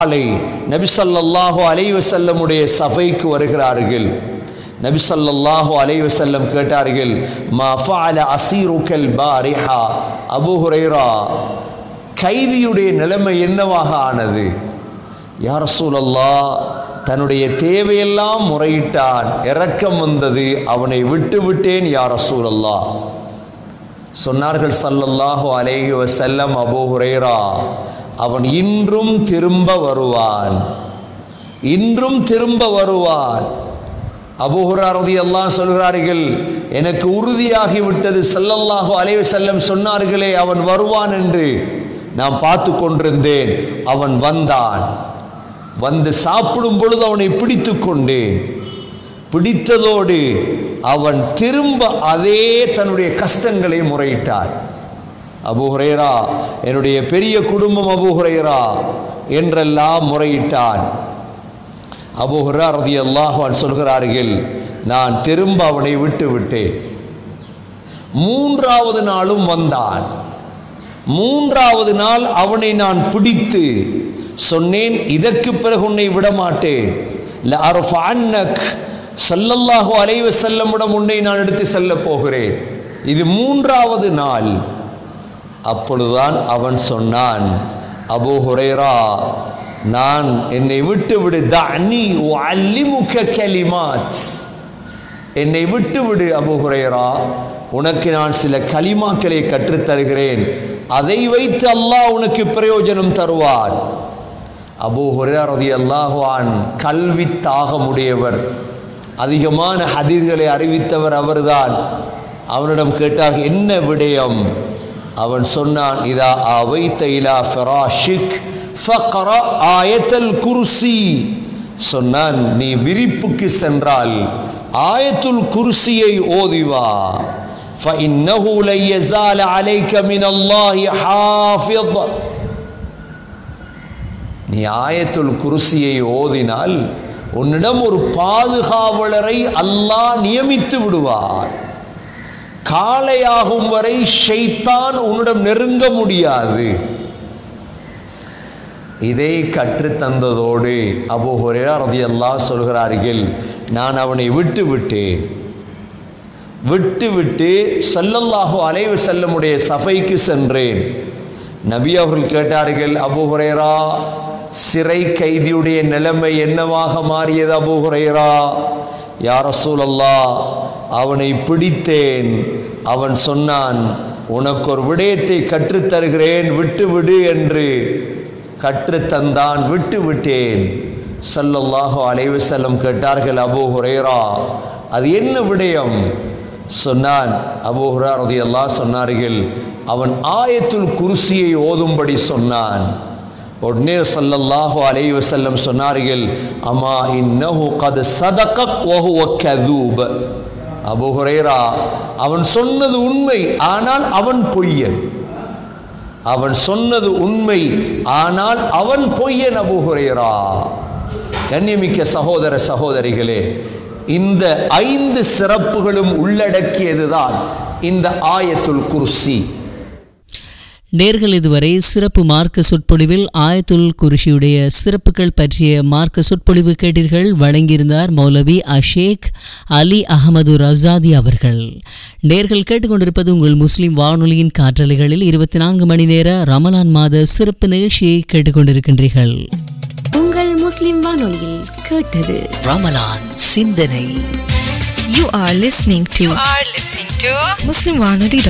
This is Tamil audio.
நாளை நபிசல்லாஹு அலைவசல்லமுடைய சபைக்கு வருகிறார்கள் நபிசல்லாஹு அலைவசல்லம் கேட்டார்கள் மா ஃபஅல அசீருக்கல் பாரிஹா அபூ ஹுரைரா கைதியுடைய நிலைமை என்னவாக ஆனது யார் ரசூலல்லா தன்னுடைய தேவையெல்லாம் முறையிட்டான் இரக்கம் வந்தது அவனை விட்டு விட்டேன் யார் ரசூலல்லா சொன்னார்கள் சல்லல்லாஹு அலைஹி வஸல்லம் அபூ ஹுரைரா அவன் இன்றும் திரும்ப வருவான் இன்றும் திரும்ப வருவான் அபுஹுராரதி எல்லாம் சொல்கிறார்கள் எனக்கு உறுதியாகி விட்டது சல்லல்லாஹு அலைஹி வஸல்லம் சொன்னார்களே அவன் வருவான் என்று நான் பார்த்து கொண்டிருந்தேன் அவன் வந்தான் வந்து சாப்பிடும் பொழுது அவனை பிடித்து கொண்டேன் பிடித்ததோடு அவன் திரும்ப அதே தன்னுடைய கஷ்டங்களை முறையிட்டான் அபு ஹுரைரா என்னுடைய பெரிய குடும்பம் அபு ஹுரைரா என்றெல்லாம் முறையிட்டான் அபு ஹுரா ரதி அல்லாஹான் சொல்கிறார்கள் நான் திரும்ப அவனை விட்டு விட்டேன் மூன்றாவது நாளும் வந்தான் மூன்றாவது நாள் அவனை நான் பிடித்து சொன்னேன் இதற்கு பிறகு உன்னை விட மாட்டேன் அன்னக் சல்லல்லாஹு அலைவ செல்லமுடன் உன்னை நான் எடுத்து செல்ல போகிறேன் இது மூன்றாவது நாள் அப்பொழுதுதான் அவன் சொன்னான் அபூ ஹுரைரா நான் என்னை விட்டு விடு தனி அல்லிமுக கலிமாத் என்னை விட்டு விடு அபூ ஹுரைரா உனக்கு நான் சில கலிமாக்களை கற்றுத்தருகிறேன் அதை வைத்து அல்லாஹ் உனக்கு பிரயோஜனம் தருவான் அபூ ஹுரதி அல்லாஹுவான் கல்வி தாகமுடையவர் அதிகமான ஹதீர்களை அறிவித்தவர் அவர்தான் அவனிடம் கேட்டார் என்ன விடயம் அவன் சொன்னான் இதா அவை தைலா ஃபராஷிக் ஃபக்ரா ஆயத்தல் குருசி சொன்னான் நீ விரிப்புக்கு சென்றால் ஆயத்துல் குருசியை ஓதிவா فإنه لن يزال عليك من الله حافظ நீ ஆயத்துல் குருசியை ஓதினால் உன்னிடம் ஒரு பாதுகாவலரை அல்லாஹ் நியமித்து விடுவார் காலையாகும் வரை ஷைத்தான் உன்னிடம் நெருங்க முடியாது இதை கற்றுத்தந்ததோடு அபு ஹுரேரா ரதியல்லாஹ் சொல்கிறார்கள் நான் அவனை விட்டு விட்டேன் விட்டு விட்டு சல்லல்லாஹு அலைவு செல்லமுடைய சபைக்கு சென்றேன் நபி அவர்கள் கேட்டார்கள் அபு ஹுரேரா சிறை கைதியுடைய நிலைமை என்னவாக மாறியது அபு ஹுரேரா யார் ரசூலல்லா அவனை பிடித்தேன் அவன் சொன்னான் உனக்கு ஒரு விடயத்தை கற்றுத்தருகிறேன் விட்டு விடு என்று கற்றுத்தந்தான் விட்டு விட்டேன் சல்லல்லாஹு அலைவு செல்லம் கேட்டார்கள் அபு ஹுரேரா அது என்ன விடயம் சொன்னான் அபு ஹுரா ரதியல்லா சொன்னார்கள் அவன் ஆயத்துல் குருசியை ஓதும்படி சொன்னான் உடனே சல்லல்லாஹு அலைஹி வஸல்லம் சொன்னார்கள் அம்மா இன்னஹு கத் சதகக் வஹுவ கதூப் அபூ ஹுரைரா அவன் சொன்னது உண்மை ஆனால் அவன் பொய்யன் அவன் சொன்னது உண்மை ஆனால் அவன் பொய்யன் அபூ ஹுரைரா கண்ணியமிக்க சகோதர சகோதரிகளே இந்த ஐந்து சிறப்புகளும் உள்ளடக்கியதுதான் இந்த ஆயத்துல் குர்சி நேர்கள் இதுவரை சிறப்பு மார்க்க சொற்பொழிவில் ஆயத்துல் குருஷியுடைய சிறப்புகள் பற்றிய மார்க்க சொற்பொழிவு கேட்டீர்கள் வழங்கியிருந்தார் மௌலவி அஷேக் அலி அகமது ரசாதி அவர்கள் நேர்கள் கேட்டுக்கொண்டிருப்பது உங்கள் முஸ்லிம் வானொலியின் காற்றலைகளில் இருபத்தி நான்கு மணி நேர ரமலான் மாத சிறப்பு நிகழ்ச்சியை கேட்டுக்கொண்டிருக்கின்றீர்கள் உங்கள் முஸ்லிம் வானொலியில் கேட்டது ரமலான் சிந்தனை You are listening to are listening to muslimwanadi.com.